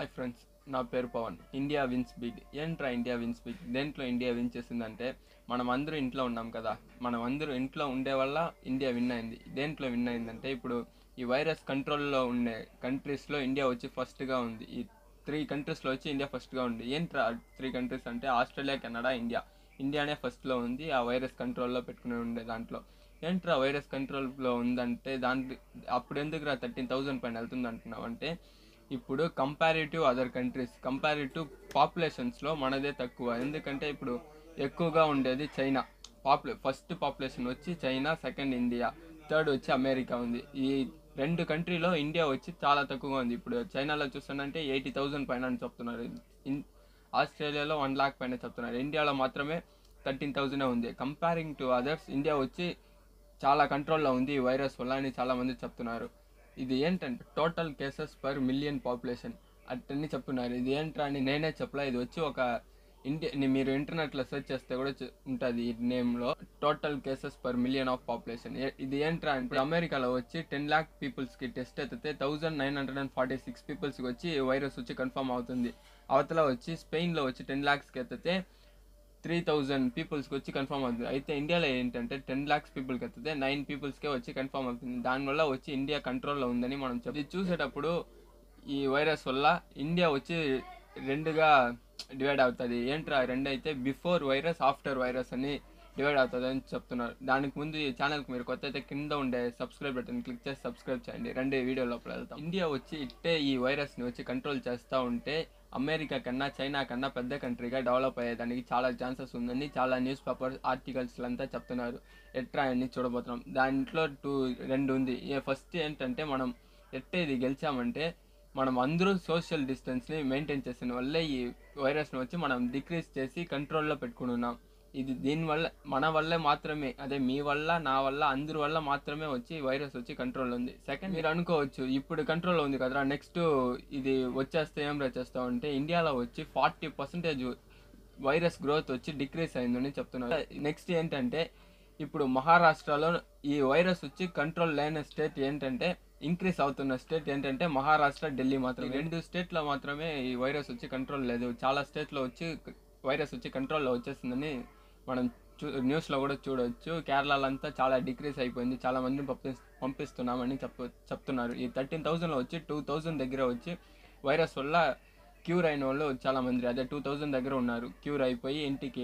hi friends నా పేరు Pavan India wins big ఏంట్రా ఇండియా విన్స్ బిగ్ దేంట్లో ఇండియా విన్ చేసిందంటే మనం అందరూ ఇంట్లో ఉన్నాం కదా మనం అందరూ ఇంట్లో ఉండే వల్ల ఇండియా విన్ అయింది దేంట్లో విన్ అయిందంటే ఇప్పుడు ఈ వైరస్ కంట్రోల్లో ఉండే కంట్రీస్లో ఇండియా వచ్చి ఫస్ట్గా ఉంది ఈ త్రీ కంట్రీస్లో వచ్చి ఇండియా ఫస్ట్గా ఉంది ఏంట్రా త్రీ కంట్రీస్ అంటే ఆస్ట్రేలియా కెనడా ఇండియా ఇండియానే ఫస్ట్లో ఉంది ఆ వైరస్ కంట్రోల్లో పెట్టుకుని ఉండే దాంట్లో ఏంట్రా వైరస్ కంట్రోల్లో ఉందంటే దాంట్లో అప్పుడు ఎందుకురా థర్టీన్ థౌజండ్ పైన వెళ్తుంది అంటున్నావు అంటే ఇప్పుడు కంపారిటివ్ అదర్ కంట్రీస్ కంపారిటివ్ పాపులేషన్స్లో మనదే తక్కువ ఎందుకంటే ఇప్పుడు ఎక్కువగా ఉండేది చైనా పాపులే ఫస్ట్ పాపులేషన్ వచ్చి చైనా సెకండ్ ఇండియా థర్డ్ వచ్చి అమెరికా ఉంది ఈ రెండు కంట్రీలో ఇండియా వచ్చి చాలా తక్కువగా ఉంది ఇప్పుడు చైనాలో చూస్తానంటే ఎయిటీ థౌజండ్ పైన అని చెప్తున్నారు ఇన్ ఆస్ట్రేలియాలో వన్ లాక్ పైన చెప్తున్నారు ఇండియాలో మాత్రమే థర్టీన్ థౌజండ్ ఉంది కంపేరింగ్ టు అదర్స్ ఇండియా వచ్చి చాలా కంట్రోల్లో ఉంది ఈ వైరస్ వల్ల అని చాలామంది చెప్తున్నారు ఇది ఏంటంటే total cases per million population అట్టని చెప్తున్నారు ఇది ఏంట్రా అని నేనే చెప్పలే ఇది వచ్చి ఒక ఇండియా మీరు ఇంటర్నెట్లో సెర్చ్ చేస్తే కూడా చు- ఉంటుంది ఈ నేమ్లో total cases per million of population ఇది ఏంట్రా అంటే అమెరికాలో వచ్చి టెన్ ల్యాక్ పీపుల్స్కి టెస్ట్ అయితే thousand nine hundred and forty six పీపుల్స్కి వచ్చి వైరస్ వచ్చి కన్ఫర్మ్ అవుతుంది అవతల వచ్చి స్పెయిన్లో వచ్చి టెన్ ల్యాక్స్కి ఎత్తితే త్రీ థౌజండ్ పీపుల్స్కి వచ్చి కన్ఫర్మ్ అవుతుంది అయితే ఇండియాలో ఏంటంటే టెన్ ల్యాక్స్ పీపుల్కి వస్తుంది నైన్ పీపుల్స్కే వచ్చి కన్ఫర్మ్ అవుతుంది దానివల్ల వచ్చి ఇండియా కంట్రోల్లో ఉందని మనం చెప్పి ఇది చూసేటప్పుడు ఈ వైరస్ వల్ల ఇండియా వచ్చి రెండుగా డివైడ్ అవుతుంది ఏంట్రా రెండు అయితే బిఫోర్ వైరస్ ఆఫ్టర్ వైరస్ అని డివైడ్ అవుతుంది అని చెప్తున్నారు దానికి ముందు ఈ ఛానల్కి మీరు కొత్త అయితే కింద ఉండే సబ్స్క్రైబ్ బటన్ క్లిక్ చేసి సబ్స్క్రైబ్ చేయండి రెండు వీడియో లోపల వెళ్తాం ఇండియా వచ్చి ఇట్టే ఈ వైరస్ని వచ్చి కంట్రోల్ చేస్తూ ఉంటే అమెరికా కన్నా చైనా కన్నా పెద్ద కంట్రీగా డెవలప్ అయ్యేదానికి చాలా ఛాన్సెస్ ఉందని చాలా న్యూస్ పేపర్ ఆర్టికల్స్ అంతా చెప్తున్నారు ఎట్రా అని చూడబోతున్నాం దాంట్లో టూ రెండు ఉంది ఏ ఫస్ట్ ఏంటంటే మనం ఎట్ట ఇది గెలిచామంటే మనం అందరూ సోషల్ డిస్టెన్స్ని మెయింటైన్ చేసిన వల్లే ఈ వైరస్ని వచ్చి మనం డిక్రీజ్ చేసి కంట్రోల్లో పెట్టుకుని ఉన్నాం ఇది దీనివల్ల మన వల్లే మాత్రమే అదే మీ వల్ల నా వల్ల అందరి వల్ల మాత్రమే వచ్చి వైరస్ వచ్చి కంట్రోల్ ఉంది సెకండ్ మీరు అనుకోవచ్చు ఇప్పుడు కంట్రోల్లో ఉంది కదరా నెక్స్ట్ ఇది వచ్చేస్తే ఏం చేస్తాం అంటే ఇండియాలో వచ్చి ఫార్టీ పర్సెంటేజ్ వైరస్ గ్రోత్ వచ్చి డిక్రీస్ అయిందని చెప్తున్నారు నెక్స్ట్ ఏంటంటే ఇప్పుడు మహారాష్ట్రలో ఈ వైరస్ వచ్చి కంట్రోల్ లేని స్టేట్ ఏంటంటే ఇంక్రీస్ అవుతున్న స్టేట్ ఏంటంటే మహారాష్ట్ర ఢిల్లీ మాత్రం ఈ రెండు స్టేట్లో మాత్రమే ఈ వైరస్ వచ్చి కంట్రోల్ లేదు చాలా స్టేట్లో వచ్చి వైరస్ వచ్చి కంట్రోల్లో వచ్చేసిందని మనం చూ న్యూస్లో కూడా చూడవచ్చు కేరళలో అంతా చాలా డిక్రీస్ అయిపోయింది చాలా మందిని పంపి పంపిస్తున్నామని చెప్ప చెప్తున్నారు ఈ థర్టీన్ థౌజండ్లో వచ్చి టూ థౌజండ్ దగ్గర వచ్చి వైరస్ వల్ల క్యూర్ అయిన వాళ్ళు చాలా మంది అదే టూ థౌజండ్ దగ్గర ఉన్నారు క్యూర్ అయిపోయి ఇంటికి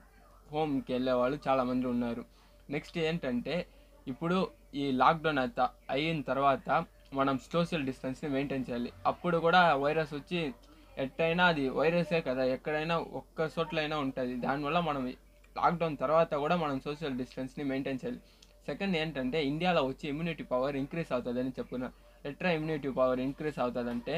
హోమ్కి వెళ్ళే వాళ్ళు చాలా మంది ఉన్నారు నెక్స్ట్ ఏంటంటే ఇప్పుడు ఈ లాక్డౌన్ అయితే అయిన తర్వాత మనం సోషల్ డిస్టెన్స్ని మెయింటైన్ చేయాలి అప్పుడు కూడా వైరస్ వచ్చి ఎట్టయినా అది వైరసే కదా ఎక్కడైనా ఒక్క చోట్లైనా ఉంటుంది దానివల్ల మనం లాక్డౌన్ తర్వాత కూడా మనం సోషల్ డిస్టెన్స్ని మెయింటైన్ చేయాలి సెకండ్ ఏంటంటే ఇండియాలో వచ్చి ఇమ్యూనిటీ పవర్ ఇంక్రీస్ అవుతుందని చెప్పుకున్నా ఎట్లా ఇమ్యూనిటీ పవర్ ఇంక్రీస్ అవుతుందంటే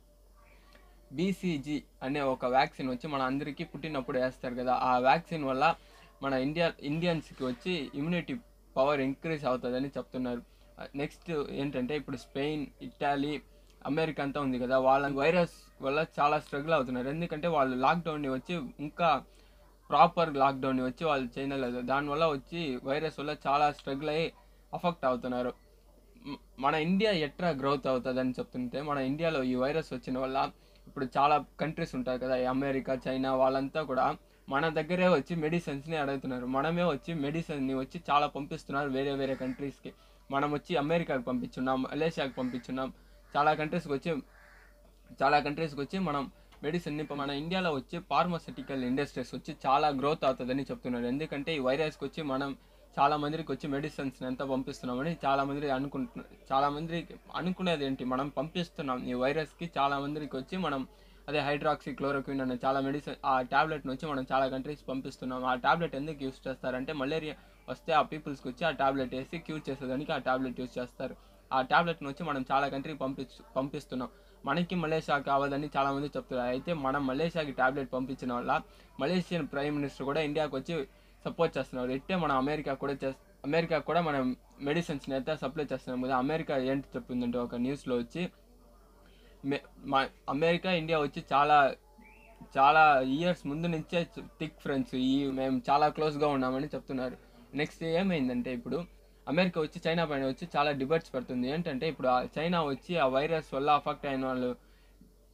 బీసీజీ అనే ఒక వ్యాక్సిన్ వచ్చి మన అందరికీ పుట్టినప్పుడు వేస్తారు కదా ఆ వ్యాక్సిన్ వల్ల మన ఇండియా ఇండియన్స్కి వచ్చి ఇమ్యూనిటీ పవర్ ఇంక్రీజ్ అవుతుందని చెప్తున్నారు నెక్స్ట్ ఏంటంటే ఇప్పుడు స్పెయిన్ ఇటాలీ అమెరికా అంతా ఉంది కదా వాళ్ళ వైరస్ వల్ల చాలా స్ట్రగుల్ అవుతున్నారు ఎందుకంటే వాళ్ళు లాక్డౌన్ని వచ్చి ఇంకా ప్రాపర్ లాక్డౌన్ని వచ్చి వాళ్ళు చేయలేదు దానివల్ల వచ్చి వైరస్ వల్ల చాలా స్ట్రగుల్ అయ్యి అఫెక్ట్ అవుతున్నారు మ- మన ఇండియా ఎట్లా గ్రోత్ అవుతుందని చెప్తుంటే మన ఇండియాలో ఈ వైరస్ వచ్చిన వల్ల ఇప్పుడు చాలా కంట్రీస్ ఉంటాయి కదా ఈ అమెరికా చైనా వాళ్ళంతా కూడా మన దగ్గరే వచ్చి మెడిసిన్స్ని అడుగుతున్నారు మనమే వచ్చి మెడిసిన్ని వచ్చి చాలా పంపిస్తున్నారు వేరే వేరే కంట్రీస్కి మనం వచ్చి అమెరికాకి పంపించున్నాం మలేషియాకి పంపించున్నాం చాలా కంట్రీస్కి వచ్చి చాలా కంట్రీస్కి వచ్చి మనం మెడిసిన్ని మన ఇండియాలో వచ్చి ఫార్మసిటికల్ ఇండస్ట్రీస్ వచ్చి చాలా గ్రోత్ అవుతుందని చెప్తున్నారు ఎందుకంటే ఈ వైరస్కి వచ్చి మనం చాలా మందికి వచ్చి మెడిసిన్స్ ఎంత పంపిస్తున్నామని చాలా మంది అనుకుంటున్నారు చాలా మందికి అనుకునేది ఏంటి మనం పంపిస్తున్నాం ఈ వైరస్కి చాలా మందికి వచ్చి మనం అదే హైడ్రాక్సీ క్లోరోక్విన్ అనే చాలా మెడిసిన్ ఆ టాబ్లెట్ని వచ్చి మనం చాలా కంట్రీస్ పంపిస్తున్నాం ఆ టాబ్లెట్ ఎందుకు యూస్ చేస్తారంటే మలేరియా వస్తే ఆ పీపుల్స్కి వచ్చి ఆ టాబ్లెట్ వేసి క్యూర్ చేసేదానికి ఆ టాబ్లెట్ యూస్ చేస్తారు ఆ టాబ్లెట్ని వచ్చి మనం చాలా కంట్రీకి పంపి పంపిస్తున్నాం మనకి మలేషియా కావదని చాలా మంది చెప్తున్నారు అయితే మనం మలేషియాకి టాబ్లెట్ పంపించిన వల్ల మలేషియన్ ప్రైమ్ మినిస్టర్ కూడా ఇండియాకి వచ్చి సపోర్ట్ చేస్తున్నారు ఇట్టే మనం అమెరికా కూడా చేస్ అమెరికా కూడా మనం మెడిసిన్స్ని అయితే సప్లై చేస్తున్నాం కదా అమెరికా ఏంటి చెప్పిందంటే ఒక న్యూస్లో వచ్చి మే- మా అమెరికా ఇండియా వచ్చి చాలా చాలా ఇయర్స్ ముందు నుంచే థిక్ ఫ్రెండ్స్ ఈ మేము చాలా క్లోజ్గా ఉన్నామని చెప్తున్నారు నెక్స్ట్ ఏమైందంటే ఇప్పుడు అమెరికా వచ్చి చైనా పైన వచ్చి చాలా డిబేట్స్ పెడుతుంది ఏంటంటే ఇప్పుడు ఆ చైనా వచ్చి ఆ వైరస్ వల్ల అఫెక్ట్ అయిన వాళ్ళు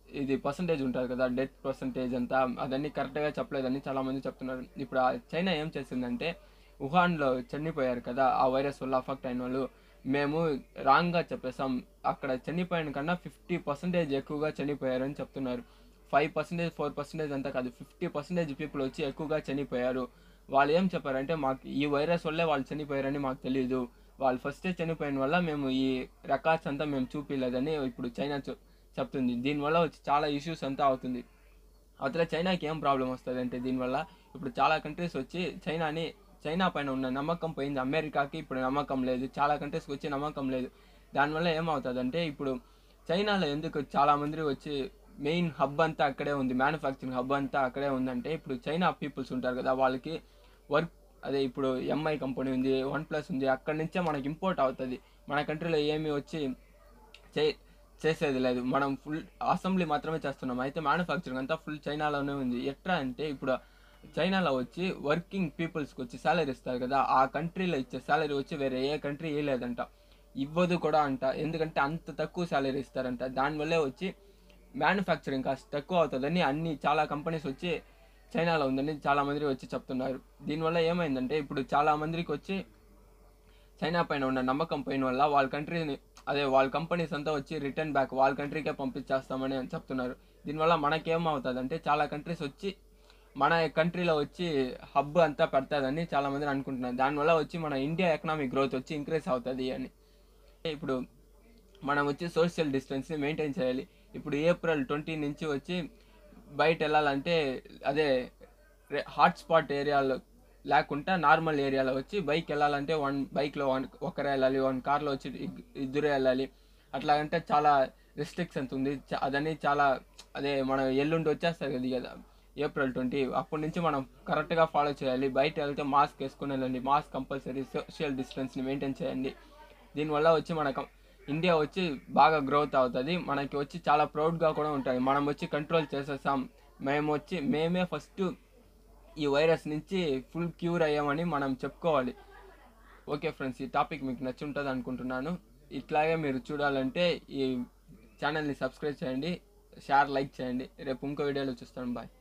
ఇది పర్సంటేజ్ ఉంటుంది కదా డెత్ పర్సంటేజ్ అంతా అదన్నీ కరెక్ట్గా చెప్పలేదని చాలామంది చెప్తున్నారు ఇప్పుడు ఆ చైనా ఏం చేసిందంటే వుహాన్లో చనిపోయారు కదా ఆ వైరస్ వల్ల అఫెక్ట్ అయిన వాళ్ళు మేము రాంగ్గా చెప్పేసాం అక్కడ చనిపోయిన కన్నా ఫిఫ్టీ పర్సెంటేజ్ ఎక్కువగా చనిపోయారని చెప్తున్నారు ఫైవ్ పర్సెంటేజ్ ఫోర్ పర్సెంటేజ్ అంతా కాదు ఫిఫ్టీ పర్సెంటేజ్ పీపుల్ వచ్చి ఎక్కువగా చనిపోయారు వాళ్ళు ఏం చెప్పారంటే మాకు ఈ వైరస్ వల్లే వాళ్ళు చనిపోయారని మాకు తెలియదు వాళ్ళు ఫస్టే చనిపోయిన వల్ల మేము ఈ రికార్డ్స్ అంతా మేము చూపించలేదని ఇప్పుడు చైనా చెప్- చెప్తుంది దీనివల్ల వచ్చి చాలా ఇష్యూస్ అంతా అవుతుంది అవతల చైనాకి ఏం ప్రాబ్లం వస్తుంది అంటే దీనివల్ల ఇప్పుడు చాలా కంట్రీస్ వచ్చి చైనాని చైనా పైన ఉన్న నమ్మకం పోయింది అమెరికాకి ఇప్పుడు నమ్మకం లేదు చాలా కంట్రీస్కి వచ్చి నమ్మకం లేదు దానివల్ల ఏమవుతుంది అంటే ఇప్పుడు చైనాలో ఎందుకు చాలా మంది వచ్చి మెయిన్ హబ్ అంతా అక్కడే ఉంది మ్యానుఫ్యాక్చరింగ్ హబ్ అంతా అక్కడే ఉందంటే ఇప్పుడు చైనా పీపుల్స్ ఉంటారు కదా వాళ్ళకి వర్క్ అదే ఇప్పుడు ఎంఐ కంపెనీ ఉంది వన్ ప్లస్ ఉంది అక్కడి నుంచే మనకి ఇంపోర్ట్ అవుతుంది మన కంట్రీలో ఏమి వచ్చి చే చేసేది లేదు మనం ఫుల్ అసెంబ్లీ మాత్రమే చేస్తున్నాం అయితే మ్యానుఫ్యాక్చరింగ్ అంతా ఫుల్ చైనాలోనే ఉంది ఎట్లా అంటే ఇప్పుడు చైనాలో వచ్చి వర్కింగ్ పీపుల్స్కి వచ్చి శాలరీ ఇస్తారు కదా ఆ కంట్రీలో ఇచ్చే శాలరీ వచ్చి వేరే ఏ కంట్రీ ఇవ్వలేదంట ఇవ్వదు కూడా అంట ఎందుకంటే అంత తక్కువ శాలరీ ఇస్తారంట దానివల్లే వచ్చి మ్యానుఫ్యాక్చరింగ్ కాస్ట్ తక్కువ అవుతుందని అన్ని చాలా కంపెనీస్ వచ్చి చైనాలో ఉందని చాలా మంది వచ్చి చెప్తున్నారు దీనివల్ల ఏమైందంటే ఇప్పుడు చాలా మందికి వచ్చి చైనా పైన ఉన్న నమ్మకం పోయిన వల్ల వాళ్ళ కంట్రీని అదే వాళ్ళ కంపెనీస్ అంతా వచ్చి రిటర్న్ బ్యాక్ వాళ్ళ కంట్రీకే పంపించేస్తామని అని చెప్తున్నారు దీనివల్ల మనకేమవుతుంది అంటే చాలా కంట్రీస్ వచ్చి మన కంట్రీలో వచ్చి హబ్ అంతా పెడతాదని చాలా మంది అనుకుంటున్నారు దానివల్ల వచ్చి మన ఇండియా ఎకనామిక్ గ్రోత్ వచ్చి ఇంక్రీస్ అవుతుంది అని ఇప్పుడు మనం వచ్చి సోషల్ డిస్టెన్స్ని మెయింటైన్ చేయాలి ఇప్పుడు ఏప్రిల్ ట్వంటీ నుంచి వచ్చి బయట వెళ్ళాలంటే అదే హాట్స్పాట్ ఏరియాలో లేకుండా నార్మల్ ఏరియాలో వచ్చి బైక్ వెళ్ళాలంటే వన్ బైక్లో వన్ ఒకరే వెళ్ళాలి వన్ కార్లో వచ్చి ఇగ్- ఇద్దరే వెళ్ళాలి అట్లా అంటే చాలా రెస్ట్రిక్షన్స్ ఉంది చ- అదని చాలా అదే మనం ఎల్లుండి వచ్చేస్తారు కదా కదా ఏప్రిల్ ట్వంటీ అప్పటి నుంచి మనం కరెక్ట్గా ఫాలో చేయాలి బయట వెళ్తే మాస్క్ వేసుకుని వెళ్ళండి మాస్క్ కంపల్సరీ సోషల్ డిస్టెన్స్ని మెయింటైన్ చేయండి దీనివల్ల వచ్చి మన కం- ఇండియా వచ్చి బాగా గ్రోత్ అవుతుంది మనకి వచ్చి చాలా ప్రౌడ్గా కూడా ఉంటుంది మనం వచ్చి కంట్రోల్ చేసేసాం మేము వచ్చి మేమే ఫస్ట్ ఈ వైరస్ నుంచి ఫుల్ క్యూర్ అయ్యామని మనం చెప్పుకోవాలి ఓకే ఫ్రెండ్స్ ఈ టాపిక్ మీకు నచ్చి ఉంటుంది అనుకుంటున్నాను ఇట్లాగే మీరు చూడాలంటే ఈ ఛానల్ని సబ్స్క్రైబ్ చేయండి షేర్ లైక్ చేయండి రేపు ఇంకో వీడియోలో చూస్తాను బాయ్